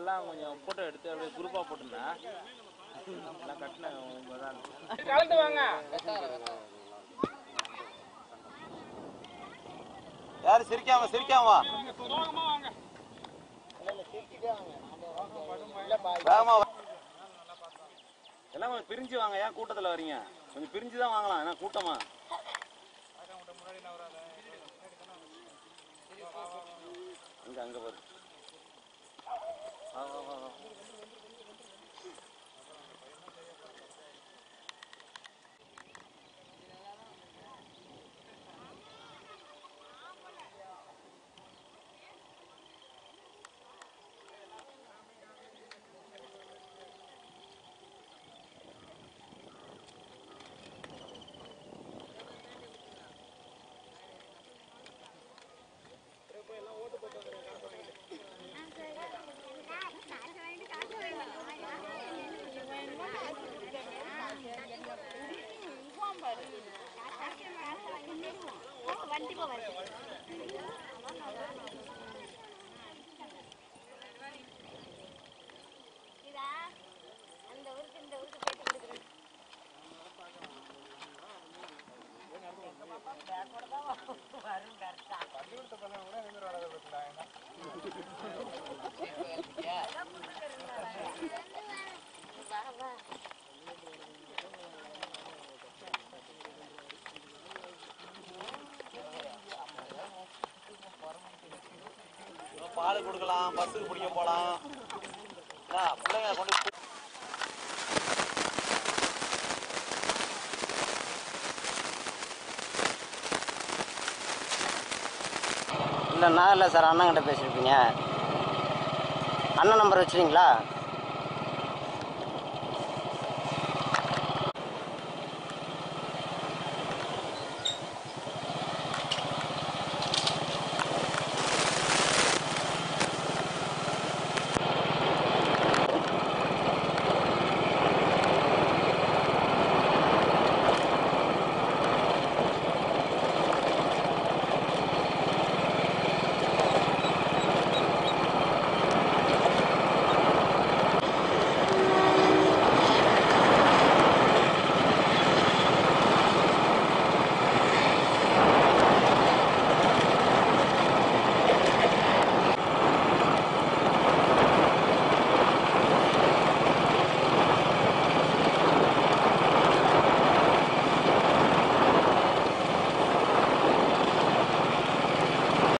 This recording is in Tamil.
எல்லாம் கொஞ்சம் ஃபோட்டோ எடுத்து அப்படியே குரூப்பாக போட்டுருந்தேன் எல்லாம் கட்டின உங்க தான் கலந்து வாங்க யாரும் சிரிக்காம சிரிக்காம வா வேகமா வா. எல்லாம் கொஞ்சம் பிரிஞ்சு வாங்க ஏன் கூட்டத்துல வரீங்க கொஞ்சம் பிரிஞ்சு தான் வாங்கலாம் ஏன்னா கூட்டமா அங்க அங்க பாரு வா, வா, வா, வா. வண்டி போவாரு இதா அந்த ஊருக்கு இந்த ஊருக்கு போயிட்டு கொடுக்குறேன் பால் கொடுக்கலாம் பஸ்ஸுக்கு பிடிக்க போலாம் என்ன, பிள்ளைங்களை கொண்டு போய் இல்லை நான் இல்லை சார் அண்ணங்கிட்ட பேசியிருப்பீங்க அண்ணன் நம்பர் வச்சுருங்களா